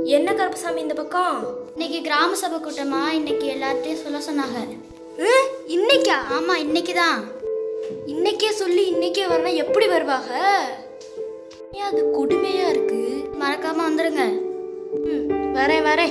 என்ன கருப்பசாமி இந்த பக்கம் இன்னைக்கு கிராம சபை கூட்டமா இன்னைக்கு எல்லார்ட்டையும் சொல்ல சொன்னாங்க ஏ, இன்னைக்கா ஆமா இன்னைக்கு தான் இன்னைக்கே சொல்லி இன்னைக்கே வரணும் எப்படி வருவாங்க ஏன் அது கொடுமையா இருக்கு மறக்காம வந்துருங்க ம், வரேன் வரேன்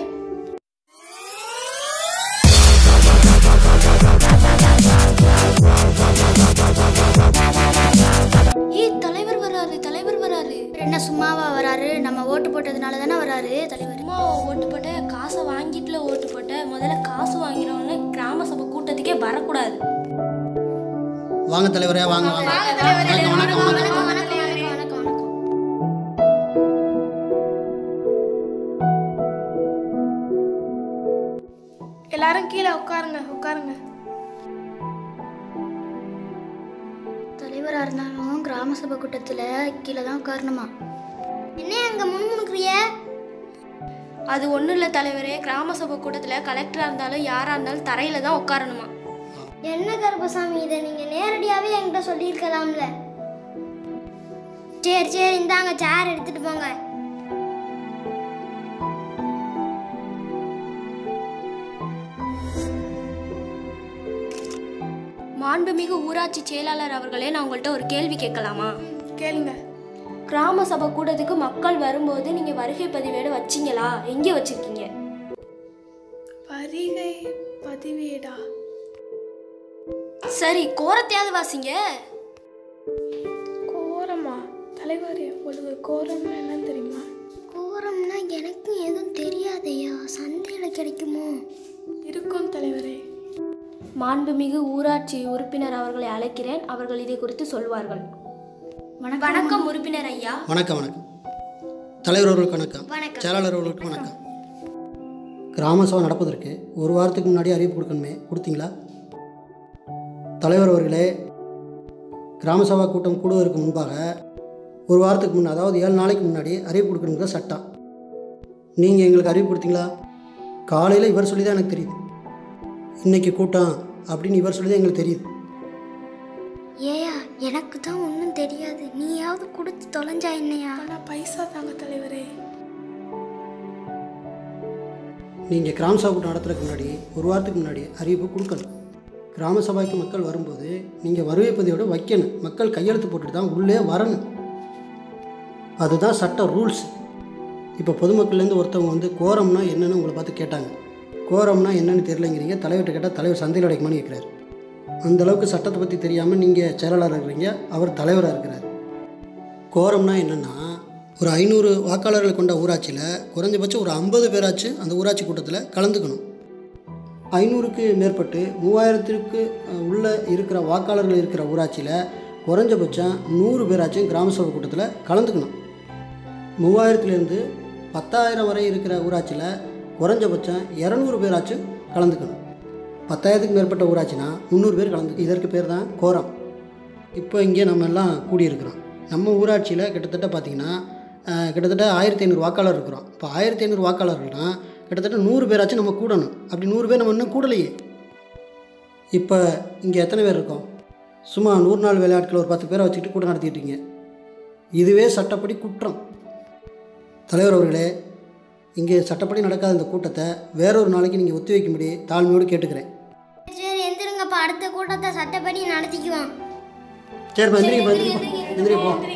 ஏய் தலைவர் வராரு தலைவர் வராரு என்ன சும்மாவா வராரு நம்ம ஓட்டு போட்டதுனால தானே வராரு தலைவர் அம்மா ஓட்டு போட்ட காசை வாங்கிட்டுல ஓட்டு போட்ட முதல்ல காசு வாங்கிறவன கிராம சபை கூட்டத்துக்கே வரக்கூடாது வாங்க தலைவரே வாங்க வாங்க வணக்கம் வணக்கம் வணக்கம் வணக்கம் வணக்கம் வணக்கம் வணக்கம் எல்லாரும் கீழே உட்காருங்க உட்காருங்க தலைவரா இருந்தாலும் கிராம சபை கூட்டத்துல கீழே தான் உட்காரணுமா என்ன அங்க முணுமுணுக்குறிய அது ஒன்றும் இல்லை தலைவரே கிராம சபை கூட்டத்தில் கலெக்டராக இருந்தாலும் யாராக இருந்தாலும் தரையில் தான் உட்காரணுமா என்ன கருப்பசாமி இதை நீங்க நேரடியாவே என்கிட்ட சொல்லியிருக்கலாம்ல சரி சரி இந்தாங்க சேர் எடுத்துட்டு போங்க மாண்புமிகு ஊராட்சி செயலாளர் அவர்களே நான் உங்கள்கிட்ட ஒரு கேள்வி கேட்கலாமா கேளுங்க கிராம சபை கூட்டத்துக்கு மக்கள் வரும்போது நீங்கள் வருகை பதிவேடு வச்சிங்களா எங்கே வச்சிருக்கீங்க வருகை பதிவேடா சரி கோரத்தையாவது வாசிங்க கோரமா தலைவரே உங்களுக்கு கோரம்னா என்னன்னு தெரியுமா கோரம்னா எனக்கும் எதுவும் தெரியாதையா சந்தையில கிடைக்குமோ இருக்கும் தலைவரே மாண்புமிகு ஊராட்சி உறுப்பினர் அவர்களை அழைக்கிறேன் அவர்கள் இதை குறித்து சொல்வார்கள் வணக்கம் உறுப்பினர் ஐயா வணக்கம் வணக்கம் தலைவர் அவர்களுக்கு வணக்கம் செயலாளர் அவர்களுக்கு வணக்கம் கிராம சபை நடப்பதற்கு ஒரு வாரத்துக்கு முன்னாடி அறிவிப்பு கொடுக்கணுமே கொடுத்தீங்களா தலைவர் அவர்களே கிராம சபா கூட்டம் கூடுவதற்கு முன்பாக ஒரு வாரத்துக்கு முன் அதாவது ஏழு நாளைக்கு முன்னாடி அறிவிப்பு கொடுக்கணுங்கிற சட்டம் நீங்கள் எங்களுக்கு அறிவிப்பு கொடுத்தீங்களா காலையில் இவர் சொல்லி தான் எனக்கு தெரியுது இன்னைக்கு கூட்டம் அப்படின்னு இவர் சொல்லி தான் எங்களுக்கு தெரியுது ஏயா எனக்கு தான் ஒன்றும் தெரியாது நீயாவது கொடுத்து தொலைஞ்சா என்னையா ஆனால் பைசா தாங்க தலைவரே நீங்கள் கிராம சபை கூட்டம் நடத்துறதுக்கு முன்னாடி ஒரு வாரத்துக்கு முன்னாடி அறிவிப்பு கொடுக்கணும் கிராம சபைக்கு மக்கள் வரும்போது நீங்கள் வருகை பதிவோட வைக்கணும் மக்கள் கையெழுத்து போட்டுட்டு தான் உள்ளே வரணும் அதுதான் சட்ட ரூல்ஸ் இப்போ பொதுமக்கள்லேருந்து ஒருத்தவங்க வந்து கோரம்னா என்னன்னு உங்களை பார்த்து கேட்டாங்க கோரம்னா என்னன்னு தெரியலங்கிறீங்க தலைவர்கிட்ட கேட்டால் தலைவர் சந்தையில் உடைக்குமான்னு கேட்குறாரு அந்த அளவுக்கு சட்டத்தை பற்றி தெரியாமல் நீங்கள் செயலாளராக இருக்கிறீங்க அவர் தலைவராக இருக்கிறார் கோரம்னா என்னென்னா ஒரு ஐநூறு வாக்காளர்களை கொண்ட ஊராட்சியில் குறைஞ்சபட்சம் ஒரு ஐம்பது பேராச்சும் அந்த ஊராட்சி கூட்டத்தில் கலந்துக்கணும் ஐநூறுக்கு மேற்பட்டு மூவாயிரத்திற்கு அஹ், உள்ள இருக்கிற வாக்காளர்கள் இருக்கிற ஊராட்சியில் குறைஞ்சபட்சம் நூறு பேராச்சும் கிராம சபை கூட்டத்தில் கலந்துக்கணும் மூவாயிரத்துலேருந்து பத்தாயிரம் வரை இருக்கிற ஊராட்சியில் குறைஞ்சபட்சம் இரநூறு பேராச்சும் கலந்துக்கணும் பத்தாயிரத்துக்கு மேற்பட்ட ஊராட்சினா முந்நூறு பேர் கலந்து இதற்கு பேர் தான் கோரம் இப்போ இங்கே நம்ம எல்லாம் கூடியிருக்கிறோம் நம்ம ஊராட்சியில் கிட்டத்தட்ட பார்த்திங்கன்னா அஹ், கிட்டத்தட்ட ஆயிரத்தி ஐநூறு வாக்காளர் இருக்கிறோம் இப்போ ஆயிரத்தி ஐநூறு வாக்காளர்கள்னா கிட்டத்தட்ட நூறு பேராச்சும் நம்ம கூடணும் அப்படி நூறு பேர் நம்ம இன்னும் கூடலையே இப்போ இங்கே எத்தனை பேர் இருக்கோம் சும்மா நூறு நாள் விளையாட்கள் ஒரு பத்து பேரை வச்சுக்கிட்டு கூட்டம் நடத்திட்டு இருக்கீங்க இதுவே சட்டப்படி குற்றம் தலைவர் அவர்களே இங்கே சட்டப்படி நடக்காத இந்த கூட்டத்தை வேறொரு நாளைக்கு நீங்கள் ஒத்தி வைக்கும்படி தாழ்மையோடு கேட்டுக்கிறேன் சரி எந்திருங்கப்பா அடுத்த கூட்டத்தை சட்டப்படி நடத்திக்குவோம் சரிப்பா எந்திரிங்க எந்திரிங்க எந்திரிங்க போ